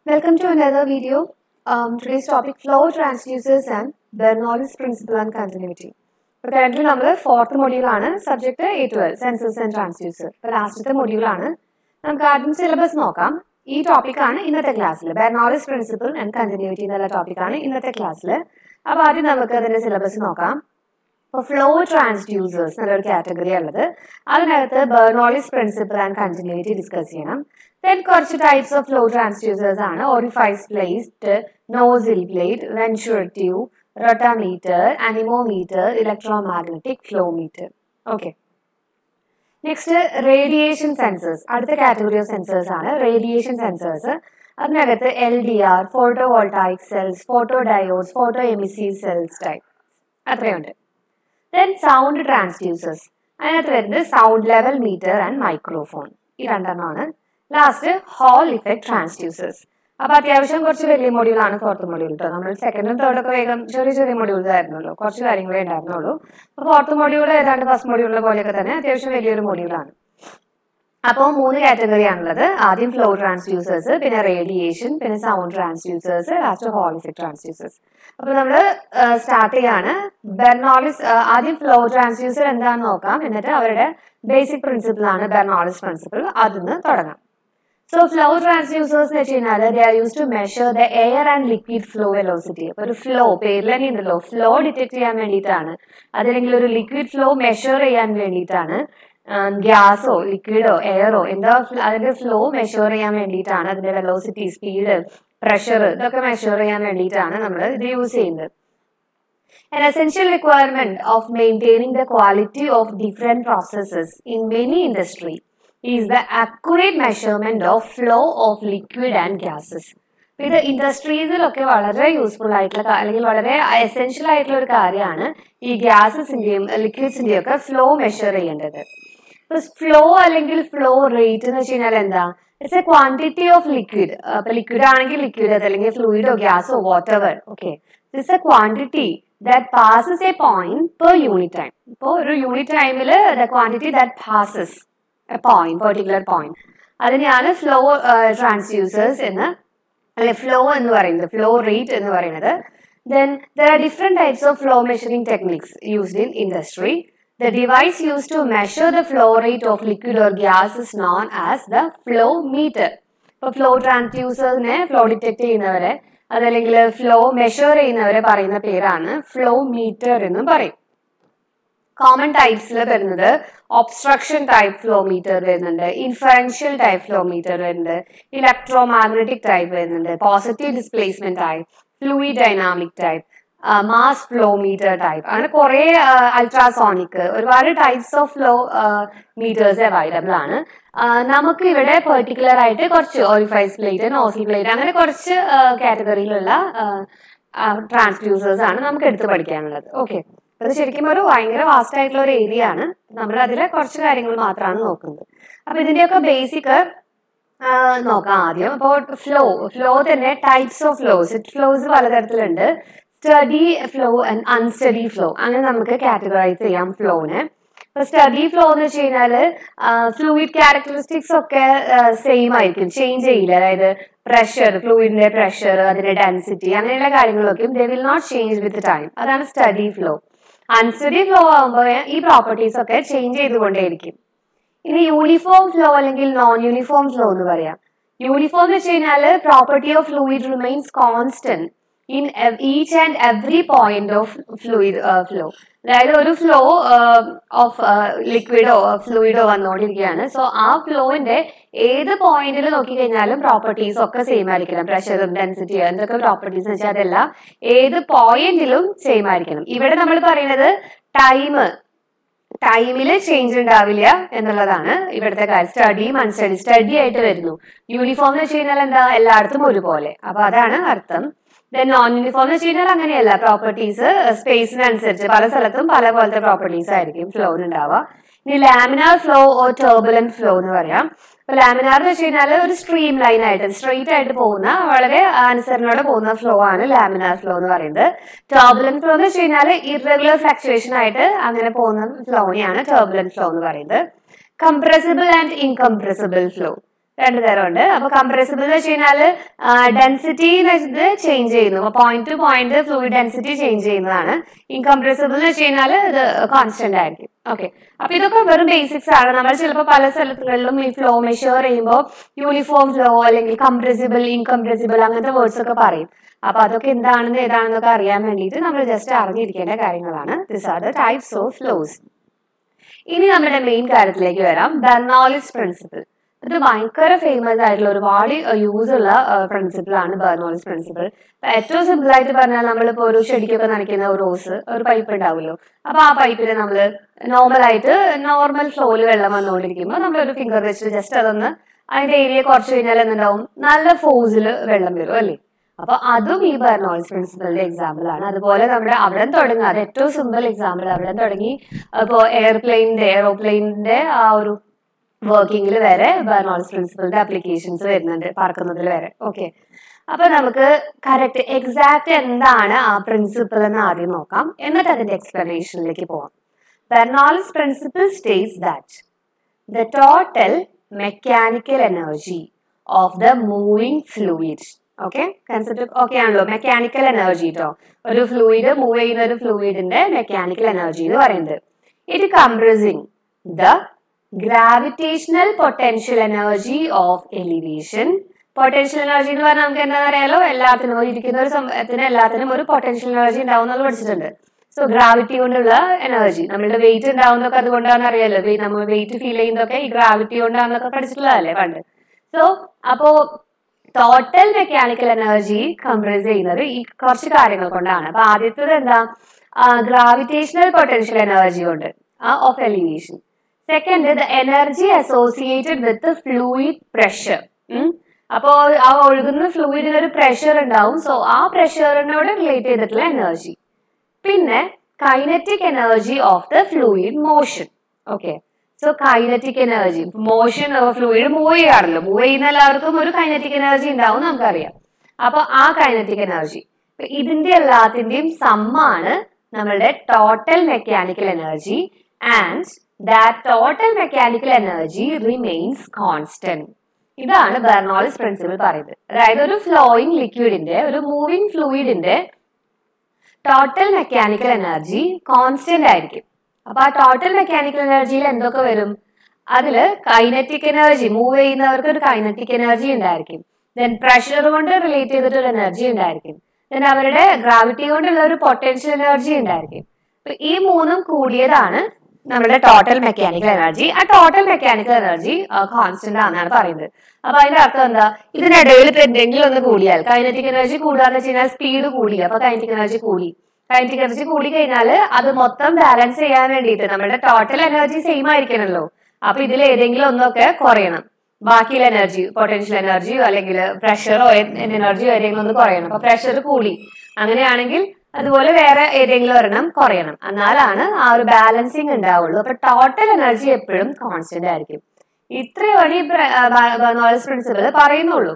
Welcome to another video. Um, today's topic flow transducers and Bernoulli's principle and continuity. ഇപ്പോൾ current നമ്മൾ fourth മൊഡ്യൂളാണ് subject A twelve sensors and transducer ഇപ്പോൾ ലാസ്റ്റത്തെ മൊഡ്യൂളാണ് നമുക്ക് ആദ്യം syllabus നോക്കാം ഈ ടോപ്പിക്കാണ് ഇന്നത്തെ ക്ലാസ്സിൽ ബെർണോളിസ് പ്രിൻസിപ്പിൾ ആൻഡ് കണ്ടിന്യൂറ്റി എന്നുള്ള ടോപ്പിക്കാണ് ഇന്നത്തെ ക്ലാസ്സിൽ അപ്പോൾ ആദ്യം നമുക്ക് അതിന്റെ സിലബസ് നോക്കാം ഇപ്പോൾ ഫ്ലോ ട്രാൻസ്ഡ്യൂസേഴ്സ് എന്നൊരു കാറ്റഗറി ഉള്ളത് അതിനകത്ത് Bernoulli's principle and continuity discuss ചെയ്യണം ദെൻ കുറച്ച് ടൈപ്സ് ഓഫ് ഫ്ലോ ട്രാൻസ്ഡ്യൂസേഴ്സ് ആണ് orifice plate nozzle plate venturi tube rotameter anemometer electromagnetic flow meter okay next radiation sensors അടുത്ത കാറ്റഗറി ഓഫ് സെൻസേഴ്സ് ആണ് radiation sensors അതിനകത്ത് L D R photovoltaic cells photodiodes photoemissive cells type അത്രയുണ്ട് then sound transducers അതിനകത്ത് വരുന്നത് sound level meter and microphone ഈ രണ്ടെണ്ണമാണ് last whole effect transducers അപ്പൊ അത്യാവശ്യം കുറച്ച് വലിയ മൊഡ്യൂളാണ് ഫോർത്ത് മൊഡ്യൂൾ കേട്ടോ നമ്മൾ സെക്കൻഡും തേർഡും ഒക്കെ വേഗം ചെറിയ ചെറിയ മൊഡ്യൂൾസ് ആയിരുന്നല്ലോ കുറച്ച് കാര്യങ്ങളേ ഉണ്ടായിരുന്നുള്ളൂ അപ്പൊ ഫോർത്ത് മൊഡ്യൂൾ ഏതാണ്ട് ഫസ്റ്റ് മൊഡ്യൂളിലെ പോലെയൊക്കെ തന്നെ അത്യാവശ്യം വലിയൊരു മൊഡ്യൂളാണ് അപ്പോൾ മൂന്ന് കാറ്റഗറി ആണുള്ളത് ആദ്യം ഫ്ലോ ട്രാൻസ്ഡ്യൂസേഴ്സ് പിന്നെ റേഡിയേഷൻ പിന്നെ sound transducers last hall effect transducers അപ്പൊ നമ്മൾ സ്റ്റാർട്ട് ചെയ്യാണ് ബെർണോളിസ് ആദ്യം ഫ്ലോ ട്രാൻസ്ഡ്യൂസർ എന്താണെന്ന് നോക്കാം എന്നിട്ട് അവരുടെ ബേസിക് പ്രിൻസിപ്പിൾ ആണ് ബെർണോളിസ് പ്രിൻസിപ്പിൾ അതിന്ന് തുടങ്ങാം സോ ഫ്ലോ ട്രാൻസ്ഡ്യൂസേഴ്സ് എന്ന് വെച്ച് കഴിഞ്ഞാൽ they are use to measure the air and liquid flow velocity അപ്പൊ ഒരു ഫ്ലോ പേരിൽ തന്നെ ഉണ്ടല്ലോ ഫ്ലോ ഡിറ്റക്ട് ചെയ്യാൻ വേണ്ടിയിട്ടാണ് അതല്ലെങ്കിൽ ഒരു ലിക്വിഡ് ഫ്ലോ മെഷർ ചെയ്യാൻ വേണ്ടിയിട്ടാണ് ഗ്യാസോ ലിക്വിഡോ എയറോ എന്താ അതിന്റെ ഫ്ലോ മെഷർ ചെയ്യാൻ വേണ്ടിയിട്ടാണ് അതിന്റെ വെലോസിറ്റി സ്പീഡ് പ്രഷർ ഇതൊക്കെ മെഷർ ചെയ്യാൻ വേണ്ടിയിട്ടാണ് നമ്മൾ ഇത് യൂസ് ചെയ്യുന്നത് An essential requirement of maintaining the quality of different processes in many industry is the accurate measurement of flow of liquid and gases. ഇത് ഇൻഡസ്ട്രീസിലൊക്കെ വളരെ യൂസ്ഫുൾ ആയിട്ടുള്ള അല്ലെങ്കിൽ വളരെ എസെൻഷ്യൽ ആയിട്ടുള്ള ഒരു കാര്യമാണ് ഈ ഗ്യാസസിന്റെയും ലിക്വിഡ്സിന്റെയും ഒക്കെ ഫ്ലോ മെഷർ ചെയ്യേണ്ടത് ഫ്ലോ അല്ലെങ്കിൽ ഫ്ലോ റേറ്റ് എന്ന് വെച്ച് കഴിഞ്ഞാൽ എന്താ it's a quantity of liquid അപ്പൊ ലിക്വിഡ് ആണെങ്കിൽ ലിക്വിഡ് അതല്ലെങ്കിൽ ഫ്ലൂയിഡോ ഗ്യാസോ water okay it's a quantity that passes a point per unit time ഇപ്പോൾ ഒരു യൂണിറ്റ് ടൈമിൽ the quantity that passes a point particular point അതിനെയാണ് ഫ്ലോ ട്രാൻസ്ഡ്യൂസേഴ്സ് എന്ന് അല്ലെ ഫ്ലോ എന്ന് പറയുന്നത് ഫ്ലോ റേറ്റ് എന്ന് പറയുന്നത് then there are different types of flow measuring techniques used in industry The device used to measure the flow rate of liquid or gas is known as the flow meter. ഇപ്പോൾ flow ട്രാൻസ്ഡ്യൂസേഴ്സിനെ flow detect ചെയ്യുന്നവരെ അതല്ലെങ്കിൽ flow measure ചെയ്യുന്നവരെ പറയുന്ന പേരാണ് flow meter എന്നും പറയും common ടൈപ്സിൽ വരുന്നത് ഒബ്സ്ട്രക്ഷൻ ടൈപ്പ് ഫ്ലോ മീറ്റർ വരുന്നുണ്ട് ഇൻഫറൻഷ്യൽ ടൈപ്പ് ഫ്ലോ മീറ്റർ വരുന്നുണ്ട് ഇലക്ട്രോ മാഗ്നറ്റിക് ടൈപ്പ് വരുന്നുണ്ട് positive displacement type fluid dynamic type mass flow meter type അങ്ങനെ കുറെ അൾട്രാസോണിക് ഒരുപാട് types of flow meters available ആണ് നമുക്ക് ഇവിടെ പെർട്ടിക്കുലർ ആയിട്ട് കുറച്ച് ഓറിഫൈസ് പ്ലേറ്റ് നോസി പ്ലേറ്റ് അങ്ങനെ കുറച്ച് കാറ്റഗറിയിലുള്ള ട്രാൻസ്ഡ്യൂസേഴ്സ് ആണ് നമുക്ക് എടുത്ത് പഠിക്കാനുള്ളത് ഓക്കെ അത് ശരിക്കും ഒരു ഭയങ്കര വാസ്റ്റ് ആയിട്ടുള്ള ഒരു ഏരിയ ആണ് നമ്മൾ അതിലെ കുറച്ച് കാര്യങ്ങൾ മാത്രമാണ് നോക്കുന്നത് അപ്പൊ ഇതിന്റെയൊക്കെ ബേസിക് നോക്കാം ആദ്യം അപ്പോൾ ഫ്ലോ ഫ്ലോ തന്നെ ടൈപ്സ് ഓഫ് ഫ്ലോസ് ഫ്ലോസ് പലതരത്തിലുണ്ട് steady flow and unsteady flow അങ്ങനെ നമുക്ക് കാറ്റഗറൈസ് ചെയ്യാം ഫ്ലോനെ ഇപ്പൊ സ്റ്റഡി ഫ്ലോ എന്ന് വെച്ച് കഴിഞ്ഞാല് ഫ്ലൂയിഡ് ക്യാരക്ടറിസ്റ്റിക്സ് ഒക്കെ സെയിം ആയിരിക്കും ചേഞ്ച് ചെയ്യില്ല അതായത് പ്രഷർ ഫ്ലൂയിഡിന്റെ പ്രഷർ അതിന്റെ ഡെൻസിറ്റി അങ്ങനെയുള്ള കാര്യങ്ങളൊക്കെ they will not change with time അതാണ് സ്റ്റഡി ഫ്ലോ അൺസ്റ്റഡി ഫ്ലോ ആകുമ്പോൾ ഈ പ്രോപ്പർട്ടീസ് ഒക്കെ ചേഞ്ച് ചെയ്തുകൊണ്ടേയിരിക്കും ഇനി യൂണിഫോം ഫ്ലോ അല്ലെങ്കിൽ നോൺ യൂണിഫോം ഫ്ലോ എന്ന് പറയാം യൂണിഫോം എന്ന് വെച്ച് കഴിഞ്ഞാൽ property of fluid remains constant in each and every point of fluid flow അതായത് ഒരു ഫ്ലോ ഓഫ് ലിക്വിഡോ ഫ്ലൂയിഡോ വന്നുകൊണ്ടിരിക്കുകയാണ് സോ ആ ഫ്ലോന്റെ ഏത് പോയിന്റിൽ നോക്കിക്കഴിഞ്ഞാലും പ്രോപ്പർട്ടീസ് ഒക്കെ സെയിം ആയിരിക്കണം പ്രഷറും ഡെൻസിറ്റി എന്തൊക്കെ പ്രോപ്പർട്ടീസ് വെച്ചാൽ അതെല്ലാം ഏത് പോയിന്റിലും സെയിം ആയിരിക്കണം ഇവിടെ നമ്മൾ പറയുന്നത് ടൈം ടൈമിൽ ചേഞ്ച് ഉണ്ടാവില്ല എന്നുള്ളതാണ് ഇവിടുത്തെ കാര്യം സ്റ്റഡിയും അൺസ്റ്റഡി സ്റ്റഡി ആയിട്ട് വരുന്നു യൂണിഫോം എന്ന് വെച്ച് കഴിഞ്ഞാൽ എന്താ എല്ലായിടത്തും ഒരുപോലെ അപ്പൊ അതാണ് അർത്ഥം ദെൻ നോൺ യൂണിഫോം എന്ന് വെച്ച് കഴിഞ്ഞാൽ അങ്ങനെയല്ല പ്രോപ്പർട്ടീസ് സ്പേസിനനുസരിച്ച് പല സ്ഥലത്തും പല പോലത്തെ പ്രോപ്പർട്ടീസ് ആയിരിക്കും ഫ്ലോന് ഉണ്ടാവുക ഇനി laminar flow or turbulent flow എന്ന് പറയാം ഇപ്പൊ ലാമിനാർ എന്ന് വെച്ച് കഴിഞ്ഞാൽ ഒരു സ്ട്രീം ലൈൻ ആയിട്ട് സ്ട്രെയിറ്റ് ആയിട്ട് പോകുന്ന വളരെ അനുസരണയോടെ പോകുന്ന ഫ്ലോ ആണ് ലാമിനാർ ഫ്ലോ എന്ന് പറയുന്നത് ടേർബുലന്റ് ഫ്ലോ എന്ന് വെച്ച് കഴിഞ്ഞാൽ ഇറഗുലർ ഫ്ലക്ച്വേഷൻ ആയിട്ട് അങ്ങനെ പോകുന്ന ഫ്ലോനെയാണ് ടേർബുലന്റ് ഫ്ലോ എന്ന് പറയുന്നത് കംപ്രസിബിൾ ആൻഡ് ഇൻകംപ്രസിബിൾ ഫ്ലോ രണ്ട് തരമുണ്ട് അപ്പൊ കംപ്രസിബിൾ എന്ന് വെച്ച് കഴിഞ്ഞാല് ഡെൻസിറ്റി ഇത് ചേഞ്ച് ചെയ്യുന്നു അപ്പൊ point to point fluid density change ചെയ്യുന്നതാണ് ഇൻകംപ്രസിബിൾ എന്ന് വെച്ച് കഴിഞ്ഞാൽ ഇത് കോൺസ്റ്റന്റ് ആയിരിക്കും ഓക്കെ അപ്പൊ ഇതൊക്കെ വെറും ബേസിക്സ് ആണ് നമ്മൾ ചിലപ്പോൾ പല സ്ഥലങ്ങളിലും ഈ ഫ്ലോ മെഷർ ചെയ്യുമ്പോൾ യൂണിഫോം ഫ്ലോ അല്ലെങ്കിൽ കംപ്രസിബിൾ ഇൻകംപ്രസിബിൾ അങ്ങനത്തെ വേർഡ്സ് ഒക്കെ പറയും അപ്പൊ അതൊക്കെ എന്താണെന്ന് ഏതാണെന്നൊക്കെ അറിയാൻ വേണ്ടിയിട്ട് നമ്മൾ ജസ്റ്റ് അറിഞ്ഞിരിക്കേണ്ട കാര്യങ്ങളാണ് this are the types of flows ഇനി നമ്മുടെ മെയിൻ കാര്യത്തിലേക്ക് വരാം ബെർണോളിസ് പ്രിൻസിപ്പിൾ ഇത് ഭയങ്കര ഫേമസ് ആയിട്ടുള്ള ഒരുപാട് യൂസ് ഉള്ള പ്രിൻസിപ്പിൾ ആണ് ബെർണോളിസ് പ്രിൻസിപ്പിൾ ഏറ്റവും സിമ്പിൾ ആയിട്ട് പറഞ്ഞാൽ നമ്മളിപ്പോ ഒരു ചെടിക്കൊക്കെ നനയ്ക്കുന്ന ഒരു റോസ് ഒരു പൈപ്പ് ഉണ്ടാവുമല്ലോ അപ്പൊ ആ പൈപ്പിൽ നമ്മൾ നോർമൽ ആയിട്ട് നോർമൽ ഫ്ലോയിൽ വെള്ളം വന്നുകൊണ്ടിരിക്കുമ്പോൾ നമ്മൾ ഒരു ഫിംഗർ വെച്ചിട്ട് ജസ്റ്റ് അതൊന്ന് അതിന്റെ ഏരിയ കുറച്ച് കഴിഞ്ഞാൽ എന്തുണ്ടാവും നല്ല ഫോഴ്സിൽ വെള്ളം വരും അല്ലേ അപ്പൊ അതും ഈ ബെർണോൾസ് പ്രിൻസിപ്പലിന്റെ എക്സാമ്പിൾ ആണ് അതുപോലെ നമ്മുടെ അവിടെ തുടങ്ങുക അത് ഏറ്റവും സിമ്പിൾ എക്സാമ്പിൾ അവിടെ തുടങ്ങി ഇപ്പോ എയർപ്ലെയിനിന്റെ എയറോപ്ലെയിനിന്റെ ആ ഒരു വർക്കിംഗിൽ വരെ ബെർണോൾസ് പ്രിൻസിപ്പലിന്റെ അപ്ലിക്കേഷൻസ് വരുന്നുണ്ട് പറക്കുന്നതിൽ വരെ ഓക്കെ അപ്പൊ നമുക്ക് കറക്റ്റ് എക്സാക്ട് എന്താണ് ആ പ്രിൻസിപ്പിൾ എന്ന് ആദ്യം നോക്കാം എന്നിട്ട് അതിന്റെ എക്സ്പ്ലനേഷനിലേക്ക് പോവാം Bernoulli's principle states that the total mechanical energy of the moving fluid okay concept okay ആണല്ലോ മെക്കാനിക്കൽ എനർജി കേട്ടോ ഒരു ഫ്ലൂയിഡ് മൂവ് ചെയ്യുന്ന ഒരു ഫ്ലൂയിഡിന്റെ മെക്കാനിക്കൽ എനർജി എന്ന് പറയുന്നത് it compressing the gravitational potential energy of elevation potential energy എന്ന് പറഞ്ഞാൽ നമുക്ക് എന്താണെന്ന് അറിയാലോ എല്ലാത്തിനും ഒരു ഇരിക്കുന്ന ഒരു സംഭവത്തിന് എല്ലാത്തിനും ഒരു പൊട്ടൻഷ്യൽ എനർജി ഉണ്ടാവുന്നത് പഠിച്ചിട്ടുണ്ട് സോ ഗ്രാവിറ്റി കൊണ്ടുള്ള എനർജി നമ്മളുടെ വെയിറ്റ് ഉണ്ടാവുന്നതൊക്കെ അതുകൊണ്ടാണെന്ന് അറിയാലോ വെ- നമ്മൾ വെയിറ്റ് ഫീൽ ചെയ്യുന്നതൊക്കെ ഈ ഗ്രാവിറ്റി കൊണ്ടാണെന്നൊക്കെ പഠിച്ചിട്ടുള്ളതല്ലേ പണ്ട് സോ അപ്പോ ടോട്ടൽ മെക്കാനിക്കൽ എനർജി കംപ്രസ് ചെയ്യുന്നത് ഈ കുറച്ച് കാര്യങ്ങൾ കൊണ്ടാണ് അപ്പൊ ആദ്യത്തേത് എന്താ ഗ്രാവിറ്റേഷണൽ പൊട്ടൻഷ്യൽ എനർജി കൊണ്ട് of elevation second the energy associated with fluid pressure അപ്പോ ആ ഒഴുകുന്ന ഫ്ലൂയിഡിന് ഒരു പ്രഷർ ഉണ്ടാവും സോ ആ പ്രഷറിനോട് റിലേറ്റ് ചെയ്തിട്ടുള്ള എനർജി പിന്നെ kinetic energy of the fluid motion okay so kinetic energy motion fluid move ചെയ്യാണല്ലോ മൂവ് ചെയ്യുന്ന എല്ലാവർക്കും ഒരു കൈനറ്റിക് എനർജി ഉണ്ടാവും നമുക്കറിയാം അപ്പൊ ആ കൈനറ്റിക് എനർജി ഇതിന്റെ എല്ലാത്തിന്റെയും സമ്മാണ് നമ്മളുടെ total mechanical energy and that total mechanical energy remains constant ഇതാണ് ബെർണോളിസ് പ്രിൻസിപ്പിൾ പറയുന്നത് അതായത് ഒരു ഫ്ലോയിങ് ലിക്വിഡിന്റെ ഒരു മൂവിങ് ഫ്ലൂയിഡിന്റെ ടോട്ടൽ മെക്കാനിക്കൽ എനർജി കോൺസ്റ്റന്റ് ആയിരിക്കും അപ്പൊ ആ ടോട്ടൽ മെക്കാനിക്കൽ എനർജിയിൽ എന്തൊക്കെ വരും അതില് കൈനറ്റിക് എനർജി മൂവ് ചെയ്യുന്നവർക്ക് ഒരു കൈനറ്റിക് എനർജി ഉണ്ടായിരിക്കും ദെൻ പ്രഷർ കൊണ്ട് റിലേറ്റ് ചെയ്തിട്ട് ഒരു എനർജി ഉണ്ടായിരിക്കും ദെൻ അവരുടെ ഗ്രാവിറ്റി കൊണ്ടുള്ള ഒരു പൊട്ടൻഷ്യൽ എനർജി ഉണ്ടായിരിക്കും അപ്പൊ ഈ മൂന്നും കൂടിയതാണ് നമ്മുടെ ടോട്ടൽ മെക്കാനിക്കൽ എനർജി ആ ടോട്ടൽ മെക്കാനിക്കൽ എനർജി കോൺസ്റ്റന്റ് ആണെന്നാണ് പറയുന്നത് അപ്പൊ അതിന്റെ അർത്ഥം എന്താ ഇതിനിടയിൽ ഇപ്പൊ എന്തെങ്കിലും ഒന്ന് കൂടിയാൽ കൈനറ്റിക് എനർജി കൂടാന്ന് വെച്ച് കഴിഞ്ഞാൽ സ്പീഡ് കൂടി അപ്പൊ കൈനറ്റിക് എനർജി കൂടി കൈനറ്റിക് എനർജി കൂടി കഴിഞ്ഞാൽ അത് മൊത്തം ബാലൻസ് ചെയ്യാൻ വേണ്ടിയിട്ട് നമ്മുടെ ടോട്ടൽ എനർജി സെയിം ആയിരിക്കണമല്ലോ അപ്പൊ ഇതിൽ ഏതെങ്കിലും ഒന്നൊക്കെ കുറയണം ബാക്കിയുള്ള എനർജി പൊട്ടൻഷ്യൽ എനർജിയോ അല്ലെങ്കിൽ പ്രഷറോ എനർജിയോ ഏതെങ്കിലും ഒന്ന് കുറയണം അപ്പൊ പ്രഷർ കൂടി അങ്ങനെയാണെങ്കിൽ അതുപോലെ വേറെ ഏതെങ്കിലും ഒരെണ്ണം കുറയണം എന്നാലാണ് ആ ഒരു ബാലൻസിങ് ഉണ്ടാവുള്ളൂ അപ്പൊ ടോട്ടൽ എനർജി എപ്പോഴും കോൺസ്റ്റന്റ് ആയിരിക്കും ഇത്രയാണ് ഈ ബെർണോളിസ് പ്രിൻസിപ്പിൾ പറയുന്നുള്ളൂ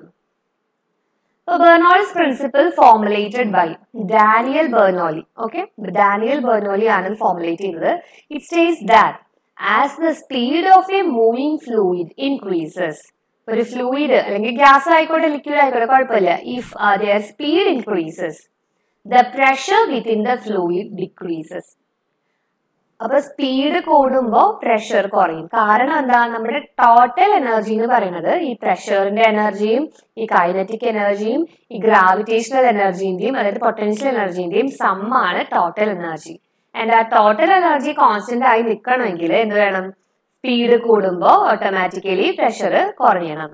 Bernoulli's principle formulated by Daniel Bernoulli okay Daniel Bernoulli ആണ് ഫോർമുലേറ്റ് ചെയ്തത് it states that as the speed of a moving fluid increases ഒരു ഫ്ലൂയിഡ് അല്ലെങ്കിൽ ഗ്യാസ് ആയിക്കോട്ടെ ലിക്വിഡ് ആയിക്കോട്ടെ കുഴപ്പമില്ല if their speed increases the pressure within the fluid decreases അപ്പൊ speed കൂടുമ്പോൾ പ്രഷർ കുറയും കാരണം എന്താ നമ്മുടെ ടോട്ടൽ എനർജി എന്ന് പറയുന്നത് ഈ പ്രഷറിന്റെ എനർജിയും ഈ കൈനറ്റിക് എനർജിയും ഈ ഗ്രാവിറ്റേഷണൽ എനർജിന്റെയും അതായത് പൊട്ടൻഷ്യൽ എനർജിന്റെയും സമ്മാണ് ടോട്ടൽ എനർജി ആൻഡ് ആ ടോട്ടൽ എനർജി കോൺസ്റ്റന്റ് ആയി നിൽക്കണമെങ്കിൽ എന്ത് വേണം സ്പീഡ് കൂടുമ്പോൾ ഓട്ടോമാറ്റിക്കലി പ്രഷർ കുറയണം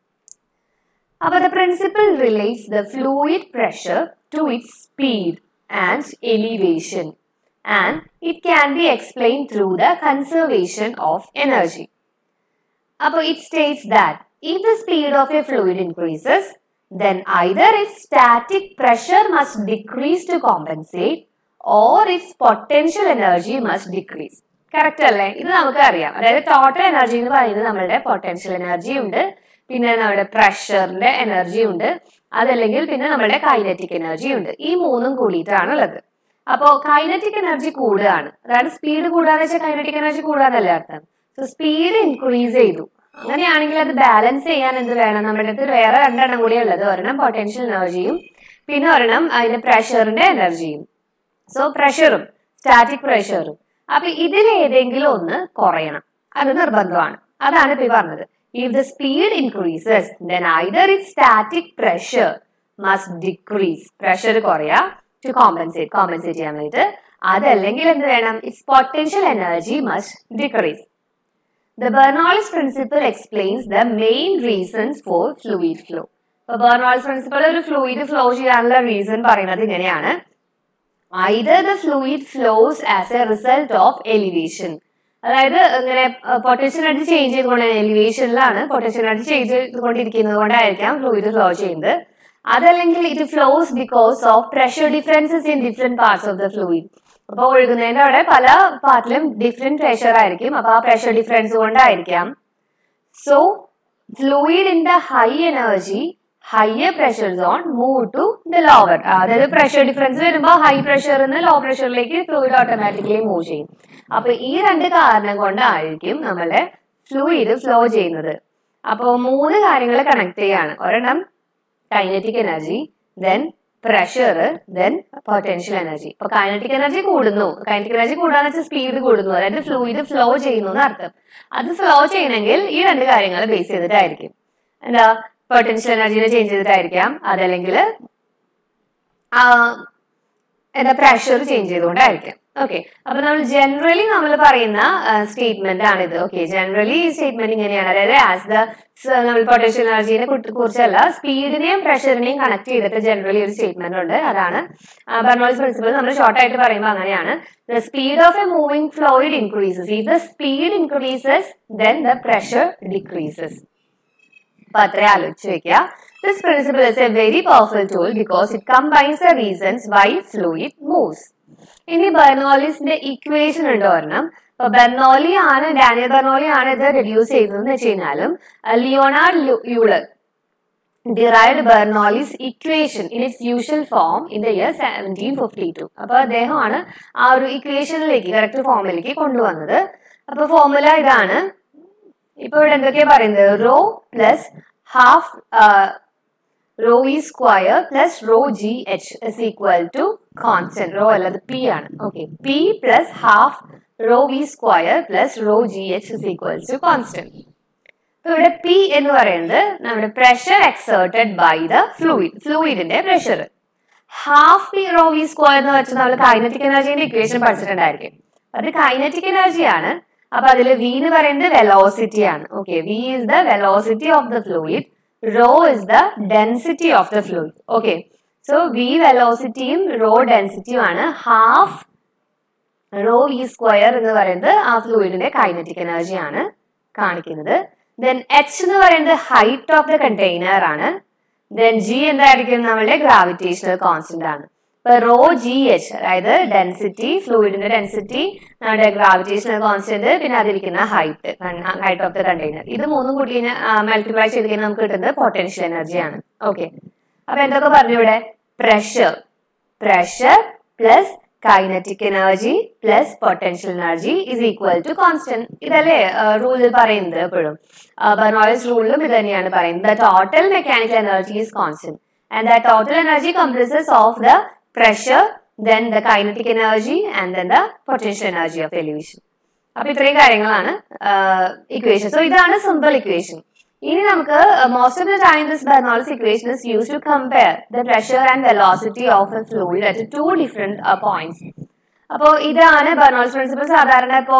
അപ്പൊ the principle relates the fluid pressure to its speed and elevation and it can be explained through the conservation of energy. അപ്പോൾ it states that if the speed of a fluid increases, then either its static pressure must decrease to compensate or its potential energy must decrease. Correct അല്ലേ ഇത് നമുക്ക് അറിയാം അതായത് total energy എന്ന് പറയുന്നത് നമ്മളുടെ potential energy ഉണ്ട് പിന്നെ നമ്മുടെ പ്രഷറിന്റെ എനർജി ഉണ്ട് അതല്ലെങ്കിൽ പിന്നെ നമ്മുടെ കൈനറ്റിക് എനർജി ഉണ്ട് ഈ മൂന്നും കൂടിയിട്ടാണ് ഉള്ളത് അപ്പോ കൈനറ്റിക് എനർജി കൂടുകയാണ് അതായത് സ്പീഡ് കൂടാന്ന് വെച്ചാൽ കൈനറ്റിക് എനർജി കൂടാന്നല്ലേ അർത്ഥം സോ സ്പീഡ് ഇൻക്രീസ് ചെയ്തു അങ്ങനെയാണെങ്കിൽ അത് ബാലൻസ് ചെയ്യാൻ എന്ത് വേണം നമ്മുടെ അടുത്ത് വേറെ രണ്ടെണ്ണം കൂടി ഉള്ളത് ഒരെണ്ണം പൊട്ടൻഷ്യൽ എനർജിയും പിന്നെ ഒരെണ്ണം അതിന്റെ പ്രഷറിന്റെ എനർജിയും സോ പ്രഷറും സ്റ്റാറ്റിക് പ്രഷറും അപ്പൊ ഇതിൽ ഏതെങ്കിലും ഒന്ന് കുറയണം അത് നിർബന്ധമാണ് അതാണ് ഇപ്പൊ ഈ പറഞ്ഞത് if the speed increases then either it static pressure must decrease pressure കുറയാ ടു കോമ്പൻസേറ്റ് കോമ്പൻസേറ്റ് ചെയ്യാൻ വേണ്ടിയിട്ട് അതല്ലെങ്കിൽ എന്ത് വേണം its potential energy must decrease The Bernoullis principle explains the main reasons for fluid flow. ഇപ്പൊ ബെർണോൾസ് പ്രിൻസിപ്പൾ ഒരു fluid flow ചെയ്യാനുള്ള reason പറയുന്നത് ഇങ്ങനെയാണ് either the fluid flows as a result of elevation അതായത് ഇങ്ങനെ പൊട്ടൻഷ്യൽ എനർജി ചേഞ്ച് ചെയ്തുകൊണ്ട് എലിവേഷനിലാണ് potential energy change ചെയ്തുകൊണ്ടിരിക്കുന്നത് കൊണ്ടായിരിക്കാം ഫ്ലൂയിഡ് ഫ്ലോ ചെയ്യുന്നത് അതല്ലെങ്കിൽ it flows because of pressure differences in different parts of the fluid അപ്പൊ ഒഴുകുന്നതിന്റെ അവിടെ പല പാർട്ടിലും ഡിഫറെന്റ് പ്രഷർ ആയിരിക്കും അപ്പൊ ആ പ്രഷർ ഡിഫറൻസ് കൊണ്ടായിരിക്കാം so fluid in the high energy higher pressure zone move to the lower അതായത് പ്രഷർ ഡിഫറൻസ് വരുമ്പോൾ ഹൈ പ്രഷറിൽ നിന്ന് ലോ പ്രഷറിലേക്ക് ഫ്ലൂയിഡ് ഓട്ടോമാറ്റിക്കലി മൂവ് ചെയ്യും അപ്പൊ ഈ രണ്ട് കാരണം കൊണ്ടായിരിക്കും നമ്മളെ ഫ്ലൂയിഡ് ഫ്ലോ ചെയ്യുന്നത് അപ്പോൾ മൂന്ന് കാര്യങ്ങൾ കണക്ട് ചെയ്യാണ് ഒരെണ്ണം kinetic energy then pressure then potential energy ഇപ്പൊ കൈനറ്റിക് എനർജി കൂടുന്നു കൈനറ്റിക് എനർജി കൂടാന്ന് വെച്ചാൽ സ്പീഡ് കൂടുന്നു അതായത് ഫ്ലൂയിഡ് ഫ്ലോ ചെയ്യുന്നു എന്ന് അർത്ഥം അത് ഫ്ലോ ചെയ്യണമെങ്കിൽ ഈ രണ്ട് കാര്യങ്ങൾ ബേസ് ചെയ്തിട്ടായിരിക്കും എന്താ പൊട്ടൻഷ്യൽ എനർജിനെ ചേഞ്ച് ചെയ്തിട്ടായിരിക്കാം അതല്ലെങ്കിൽ എന്താ പ്രഷർ ചേഞ്ച് ചെയ്തുകൊണ്ടായിരിക്കാം ഓക്കെ അപ്പൊ നമ്മൾ ജനറലി നമ്മൾ പറയുന്ന സ്റ്റേറ്റ്മെന്റ് ആണിത് ഓക്കെ ജനറലി ഈ സ്റ്റേറ്റ്മെന്റ് ഇങ്ങനെയാണ് അതായത് ആസ് ദ നമ്മൾ പൊട്ടൻഷ്യൽ എനർജിനെ കുറിച്ചല്ല സ്പീഡിനെയും പ്രഷറിനെയും കണക്ട് ചെയ്തിട്ട് ജനറലി ഒരു സ്റ്റേറ്റ്മെന്റ് ഉണ്ട് അതാണ് ബർണോൾസ് പ്രിൻസിപ്പിൾ നമ്മൾ ഷോർട്ട് ആയിട്ട് പറയുമ്പോൾ അങ്ങനെയാണ് the speed of a moving fluid increases if the speed increases then the pressure decreases അപ്പൊ അത്രേ ആലോചിച്ച് വെക്കുക this principle is a very powerful tool because it combines the reasons why fluid moves ഇനി ബെർണോളിസിന്റെ equation ഉണ്ട് ഒരെണ്ണം അപ്പൊ ബെർണോലി ആണ് ഡാനിയൽ ബെർണോലി ആണ് ഇത് റെഡ്യൂസ് ചെയ്തതെന്ന് വെച്ച് കഴിഞ്ഞാലും Leonard Euler derived Bernoulli's equation in its usual form in the year 1752. അപ്പൊ അദ്ദേഹമാണ് ആ ഒരു ഇക്വേഷനിലേക്ക് കറക്റ്റ് ഫോമിലേക്ക് കൊണ്ടുവന്നത് അപ്പൊ ഫോർമുല ഇതാണ് ഇപ്പൊ ഇവിടെ എന്തൊക്കെയാ പറയുന്നത് rho plus half rho E square plus rho G H is equal to constant rho അല്ലത് പി ആണ് okay P plus half rho V square plus rho G H is equal to constant അപ്പൊ ഇവിടെ P എന്ന് പറയുന്നത് നമ്മുടെ pressure exerted by the fluid ഫ്ലൂയിഡിന്റെ pressure half P rho V square എന്ന് വെച്ചാൽ നമ്മൾ കൈനറ്റിക് എനർജിന്റെ ഇക്വേഷൻ പഠിച്ചിട്ടുണ്ടായിരിക്കും അത് കൈനറ്റിക് എനർജിയാണ് അപ്പൊ അതിൽ വി എന്ന് പറയുന്നത് വെലോസിറ്റി ആണ് okay V is the velocity of the fluid rho is the density of the fluid okay so V വെലോസിറ്റിയും റോ ഡെൻസിറ്റിയും ആണ് ഹാഫ് റോ വി സ്ക്വയർ എന്ന് പറയുന്നത് ആ ഫ്ലൂയിഡിന്റെ കൈനറ്റിക് എനർജി ആണ് കാണിക്കുന്നത് ദെൻ എച്ച് എന്ന് പറയുന്നത് ഹൈറ്റ് ഓഫ് ദ കണ്ടെയ്നർ ആണ് ദെൻ ജി എന്തായിരിക്കും നമ്മളുടെ ഗ്രാവിറ്റേഷണൽ കോൺസ്റ്റന്റ് ആണ് ഇപ്പൊ റോ ജി എച്ച് അതായത് ഡെൻസിറ്റി ഫ്ലൂയിഡിന്റെ ഡെൻസിറ്റി നമ്മുടെ ഗ്രാവിറ്റേഷണൽ കോൺസ്റ്റന്റ് പിന്നെ അതിരിക്കുന്ന height height of the container ഇത് മൂന്നും കൂടി മൾട്ടിപ്ലൈ ചെയ്ത് കഴിഞ്ഞാൽ നമുക്ക് കിട്ടുന്നത് പൊട്ടൻഷ്യൽ എനർജിയാണ് ഓക്കെ അപ്പൊ എന്തൊക്കെ പറഞ്ഞു ഇവിടെ pressure pressure plus kinetic energy plus potential energy is equal to constant ഇതല്ലേ റൂളിൽ പറയുന്നത് എപ്പോഴും ബർണോളിസ് റൂളിലും ഇത് തന്നെയാണ് പറയുന്നത് the total mechanical energy is constant and the total energy compresses of the pressure then the kinetic energy and then the potential energy of elevation അപ്പൊ ഇത്രയും കാര്യങ്ങളാണ് ഇക്വേഷൻ സോ ഇതാണ് സിമ്പിൾ ഇക്വേഷൻ ഇനി നമുക്ക് most of the time this Bernoulli's equation is use to compare the pressure and velocity of a fluid at two different points അപ്പോൾ ഇതാണ് Bernoulli's principle സാധാരണ ഇപ്പോ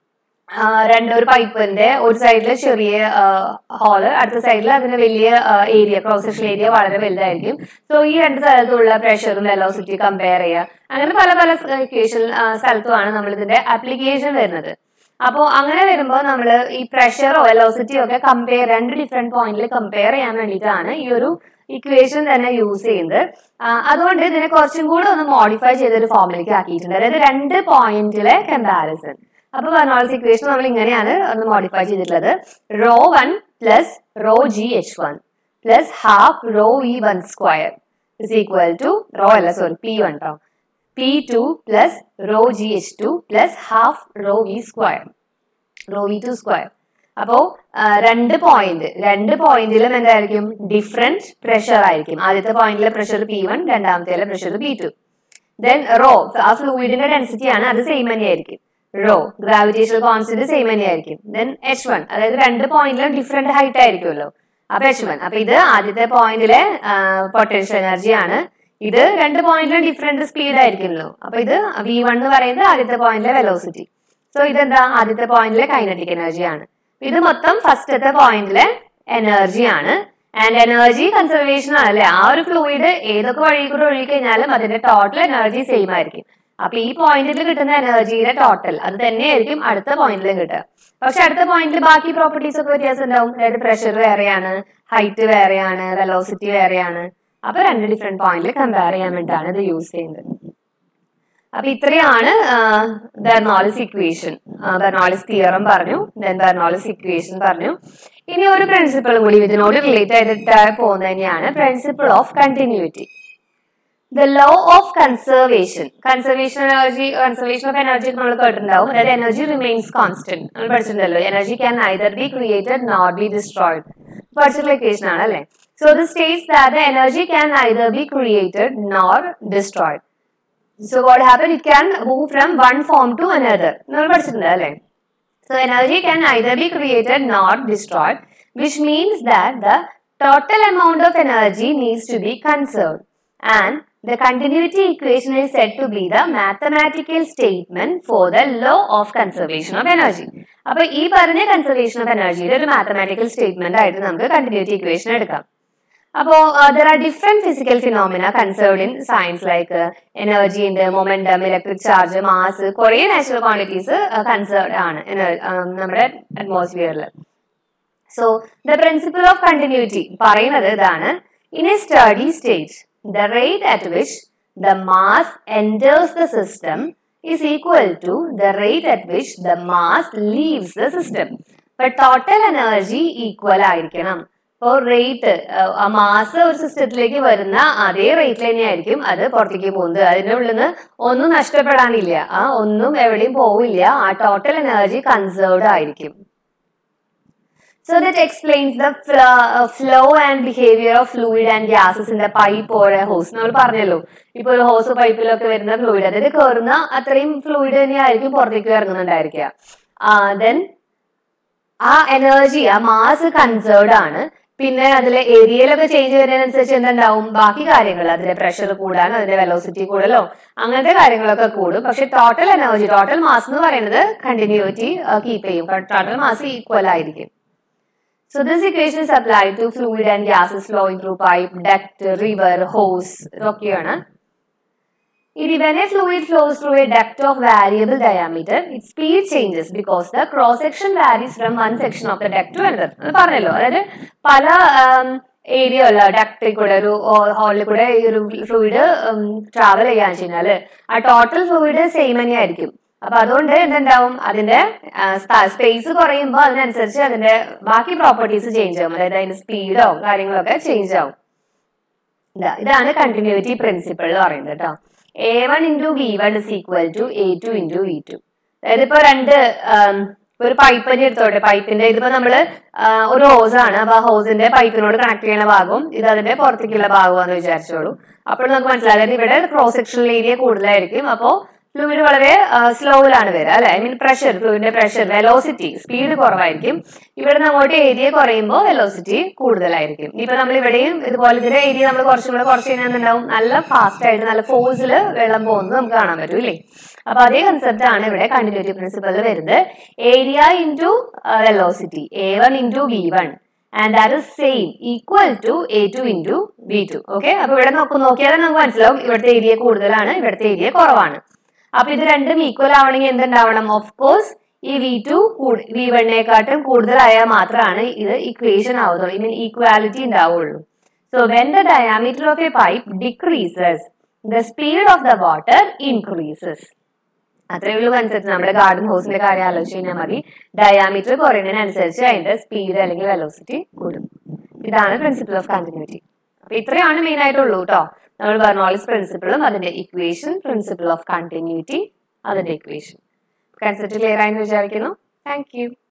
രണ്ടൊരു പൈപ്പിന്റെ ഒരു സൈഡിൽ ചെറിയ ഹോള് അടുത്ത സൈഡിൽ അതിന് വലിയ ഏരിയ ക്രോസ് സെക്ഷൻ ഏരിയ വളരെ വലുതായിരിക്കും സോ ഈ രണ്ട് സ്ഥലത്തുള്ള പ്രഷറും വെലോസിറ്റി കമ്പയർ ചെയ്യുക അങ്ങനെ പല പല ഇക്വേഷൻ സ്ഥലത്തുമാണ് നമ്മൾ ഇതിന്റെ ആപ്ലിക്കേഷൻ വരുന്നത് അപ്പോൾ അങ്ങനെ വരുമ്പോൾ നമ്മൾ ഈ പ്രഷറോ വെലോസിറ്റിയോ ഒക്കെ കമ്പയർ രണ്ട് ഡിഫറെന്റ് പോയിന്റിൽ കമ്പയർ ചെയ്യാൻ വേണ്ടിയിട്ടാണ് ഈ ഒരു ഇക്വേഷൻ തന്നെ യൂസ് ചെയ്യുന്നത് അതുകൊണ്ട് ഇതിനെ കുറച്ചും കൂടെ ഒന്ന് മോഡിഫൈ ചെയ്തൊരു ഫോമിലേക്ക് ആക്കിയിട്ടുണ്ട് അതായത് രണ്ട് പോയിന്റിലെ കമ്പാരിസൺ അപ്പൊ ബെർണോൾസ് ഇക്വേഷൻ നമ്മൾ ഇങ്ങനെയാണ് ഒന്ന് മോഡിഫൈ ചെയ്തിട്ടുള്ളത് rho one plus rho G H one plus half rho E one square is equal to rho അല്ല സോറി പി വൺ കേട്ടോ P two plus rho G H two plus half rho V square rho V two square അപ്പോ ആ, രണ്ട് point രണ്ട് പോയിന്റിലും എന്തായിരിക്കും different pressure ആയിരിക്കും ആദ്യത്തെ പോയിന്റിലെ പ്രഷർ പി വൺ രണ്ടാമത്തെ pressure P two then rho ആ ഫ്ലൂയിഡിന്റെ ഡെൻസിറ്റി ആണ് അത് സെയിം തന്നെയായിരിക്കും റോ ഗ്രാവിറ്റേഷണൽ കോൺസ്റ്റന്റ് സെയിം തന്നെയായിരിക്കും ദെൻ എച്ച് വൺ അതായത് രണ്ട് പോയിന്റിലും ഡിഫറെന്റ് ഹൈറ്റ് ആയിരിക്കുമല്ലോ അപ്പൊ എച്ച് വൺ അപ്പൊ ഇത് ആദ്യത്തെ പോയിന്റിലെ പൊട്ടൻഷ്യൽ എനർജി ആണ് ഇത് രണ്ട് പോയിന്റിലും ഡിഫറെന്റ് സ്പീഡ് ആയിരിക്കുമല്ലോ അപ്പൊ ഇത് വി വൺ എന്ന് പറയുന്നത് ആദ്യത്തെ പോയിന്റിലെ വെലോസിറ്റി സോ ഇതെന്താ ആദ്യത്തെ പോയിന്റിലെ കൈനറ്റിക് എനർജി ആണ് ഇത് മൊത്തം ഫസ്റ്റത്തെ പോയിന്റിലെ എനർജി ആണ് ആൻഡ് എനർജി കൺസർവേഷൻ ആണല്ലേ ആ ഒരു ഫ്ലൂയിഡ് ഏതൊക്കെ വഴി കൂടെ ഒഴുകി കഴിഞ്ഞാലും അതിന്റെ ടോട്ടൽ എനർജി സെയിം ആയിരിക്കും അപ്പൊ ഈ പോയിന്റിൽ കിട്ടുന്ന എനർജിയുടെ ടോട്ടൽ അത് തന്നെയായിരിക്കും അടുത്ത പോയിന്റിലും കിട്ടുക പക്ഷെ അടുത്ത പോയിന്റിൽ ബാക്കി പ്രോപ്പർട്ടീസ് ഒക്കെ വ്യത്യാസം ഉണ്ടാവും അതായത് പ്രഷർ വേറെയാണ് ഹൈറ്റ് വേറെയാണ് വെലോസിറ്റി വേറെയാണ് അപ്പൊ രണ്ട് ഡിഫറെന്റ് പോയിന്റിൽ കമ്പയർ ചെയ്യാൻ വേണ്ടിയിട്ടാണ് ഇത് യൂസ് ചെയ്യുന്നത് അപ്പൊ ഇത്രയാണ് ബെർണോളിസ് ഇക്വേഷൻ ബെർണോളിസ് തിയറം പറഞ്ഞു ദെൻ ബെർണോളിസ് ഇക്വേഷൻ പറഞ്ഞു ഇനി ഒരു പ്രിൻസിപ്പിൾ കൂടി ഇതിനോട് റിലേറ്റ് ചെയ്തിട്ട് പോകുന്നത് തന്നെയാണ് principle of continuity the law of conservation conservation energy conservation of energy നമ്മൾ കേട്ടിട്ടുണ്ടാവും അതായത് എനർജി റിമെയിൻസ് കോൺസ്റ്റന്റ് നമ്മൾ പഠിച്ചിട്ടുണ്ടല്ലോ energy can either be created not be destroyed പഠിച്ചിട്ടുള്ള ഇക്വേഷൻ ആണ് അല്ലേ so the states that the energy can either be created nor destroyed so what happen it can move from one form to another നമ്മൾ പഠിച്ചിട്ടുണ്ട് അല്ലേ So energy can either be created nor destroyed, which means that the total amount of energy needs to be conserved. And the continuity equation is said to be the mathematical statement for the law of conservation of energy. അപ്പൊ ഈ പറഞ്ഞ conservation of എനർജിയുടെ ഒരു mathematical statement ആയിട്ട് നമുക്ക് continuity equation എടുക്കാം അപ്പോ there are different physical phenomena conserved in science like energy ഉണ്ട് മൊമെന്റം ഇലക്ട്രിക് ചാർജ് മാസ് കുറെ നാച്ചുറൽ ക്വാണ്ടിറ്റീസ് കൺസേർഡ് ആണ് ener- ആ, നമ്മുടെ അറ്റ്മോസ്ഫിയറിൽ so the principle of continuity പറയുന്നത് ഇതാണ് in a steady state the rate at which the mass enters the system is equal to the rate at which the mass leaves the system. But total energy equal ആയിരിക്കണം ഇപ്പോൾ rate ആ mass ഒരു സിസ്റ്റത്തിലേക്ക് വരുന്ന അതേ റേറ്റിൽ തന്നെയായിരിക്കും അത് പുറത്തേക്ക് പോകുന്നത് അതിൻ്റെ ഉള്ളിൽ നിന്ന് ഒന്നും നഷ്ടപ്പെടാനില്ല ആ ഒന്നും എവിടെയും പോവില്ല ആ ടോട്ടൽ എനർജി കൺസേർവ്ഡ് ആയിരിക്കും So that explains the fl- uh, flow and behavior of fluid and gases in the pipe or a hose. നമ്മൾ പറഞ്ഞല്ലോ ഇപ്പൊ ഒരു ഹോസ് പൈപ്പിലൊക്കെ വരുന്ന ഫ്ലൂയിഡ് അതായത് കയറുന്ന അത്രയും ഫ്ലൂയിഡ് തന്നെയായിരിക്കും പുറത്തേക്ക് ഇറങ്ങുന്നുണ്ടായിരിക്കുക ദെൻ ആ എനർജി ആ മാസ് കൺസേർഡ് ആണ് പിന്നെ അതിലെ ഏരിയയിലൊക്കെ ചേഞ്ച് വരുന്നതിനനുസരിച്ച് എന്തുണ്ടാവും ബാക്കി കാര്യങ്ങൾ അതിന്റെ പ്രഷർ കൂടാൻ അതിന്റെ വെലോസിറ്റി കൂടലോ അങ്ങനത്തെ കാര്യങ്ങളൊക്കെ കൂടും പക്ഷെ ടോട്ടൽ എനർജി ടോട്ടൽ മാസ് എന്ന് പറയുന്നത് കണ്ടിന്യൂറ്റി കീപ്പ് ചെയ്യും ടോട്ടൽ മാസ് ഈക്വൽ ആയിരിക്കും So this equation is applied to fluid and gases flowing through pipe, duct, river, hose ഇതൊക്കെയാണ് ഇനി when a fluid flows through a duct of variable diameter, its speed changes because the cross section varies from one section of the duct to another. അത് പറഞ്ഞല്ലോ അതായത് പല area ഉള്ള ഡക്റ്റിൽ കൂടെ ഒരു ഹോളിൽ കൂടെ ഈ ഒരു ഫ്ലൂയിഡ് ട്രാവൽ ചെയ്യാന്ന് വെച്ച് കഴിഞ്ഞാല് ആ ടോട്ടൽ ഫ്ലൂയിഡ് സെയിം തന്നെയായിരിക്കും അപ്പൊ അതുകൊണ്ട് എന്തുണ്ടാവും അതിന്റെ സ്പേസ് കുറയുമ്പോൾ അതിനനുസരിച്ച് അതിന്റെ ബാക്കി പ്രോപ്പർട്ടീസ് ചേഞ്ച് ആവും അതായത് അതിന്റെ സ്പീഡോ കാര്യങ്ങളൊക്കെ ചേഞ്ച് ആവും ഇതാ ഇതാണ് കണ്ടിന്യൂറ്റി പ്രിൻസിപ്പിൾ എന്ന് പറയുന്നത് കേട്ടോ A one into V one is equal to A two into V two അതായത് ഇപ്പൊ രണ്ട് ആം, ഇപ്പൊ ഒരു പൈപ്പ് തന്നെ എടുത്തോട്ടെ പൈപ്പിന്റെ ഇതിപ്പോ നമ്മള് ആ, ഒരു ഹോസ് ആണ് അപ്പൊ ആ ഹോസിന്റെ പൈപ്പിനോട് കണക്ട് ചെയ്യുന്ന ഭാഗവും ഇത് അതിന്റെ പുറത്തേക്കുള്ള ഭാഗമാണെന്ന് വിചാരിച്ചോളൂ അപ്പോൾ നമുക്ക് മനസ്സിലായി അതായത് ഇവിടെ ക്രോസ് സെക്ഷണൽ ഏരിയ കൂടുതലായിരിക്കും അപ്പോ ഫ്ലൂയിഡ് വളരെ സ്ലോയിലാണ് വരിക അല്ലെ ഐ മീൻ പ്രഷർ ഫ്ലൂയിഡിന്റെ പ്രഷർ വെലോസിറ്റി സ്പീഡ് കുറവായിരിക്കും ഇവിടെ നിന്ന് അങ്ങോട്ട് ഏരിയ കുറയുമ്പോൾ വെലോസിറ്റി കൂടുതലായിരിക്കും ഇപ്പൊ നമ്മൾ ഇവിടെയും ഇതുപോലെ ഇതിന്റെ ഏരിയ നമ്മൾ കുറച്ചും കൂടെ കുറച്ച് കഴിഞ്ഞാൽ എന്തുണ്ടാവും നല്ല ഫാസ്റ്റ് ആയിട്ട് നല്ല ഫോഴ്സിൽ വെള്ളം പോകുന്നത് നമുക്ക് കാണാൻ പറ്റും ഇല്ലേ അപ്പൊ അതേ കൺസെപ്റ്റ് ആണ് ഇവിടെ കണ്ടിന്യൂറ്റി പ്രിൻസിപ്പൽ വരുന്നത് area into velocity A one into V one and that is same equal to A two into V two okay അപ്പൊ ഇവിടെ നോക്കും നോക്കിയാൽ തന്നെ നമുക്ക് മനസ്സിലാവും ഇവിടുത്തെ ഏരിയ കൂടുതലാണ് ഇവിടുത്തെ ഏരിയ കുറവാണ് അപ്പൊ ഇത് രണ്ടും ഈക്വൽ ആവണമെങ്കിൽ എന്തുണ്ടാവണം ഓഫ് കോഴ്സ് ഈ വി ടു വി വണ്ണിനെക്കാട്ടും കൂടുതലായാൽ മാത്രമാണ് ഇത് ഇക്വേഷൻ ആവുന്നുള്ളൂ ഐ മീൻ ഈക്വാലിറ്റി ഉണ്ടാവുള്ളൂ so when the diameter of a pipe decreases the speed of the water increases അത്രേ ഉള്ളൂ കൺസെപ്റ്റ് നമ്മുടെ ഗാർഡൻ ഹൗസിന്റെ കാര്യം ആലോചിച്ച് കഴിഞ്ഞാൽ മതി ഡയാമീറ്റർ കുറയുന്നതിനനുസരിച്ച് അതിന്റെ സ്പീഡ് അല്ലെങ്കിൽ വെലോസിറ്റി കൂടും ഇതാണ് പ്രിൻസിപ്പിൾ ഓഫ് കണ്ടിന്യൂറ്റി അപ്പൊ ഇത്രയാണ് മെയിൻ ആയിട്ടുള്ളൂ കേട്ടോ നമ്മൾ ബെർണോളിസ് പ്രിൻസിപ്പിളും അതിന്റെ ഇക്വേഷൻ പ്രിൻസിപ്പിൾ ഓഫ് കണ്ടിന്യൂറ്റി അതിന്റെ ഇക്വേഷൻ കൺസെപ്റ്റ് ക്ലിയർ ആയെന്ന് വിചാരിക്കുന്നു താങ്ക് യു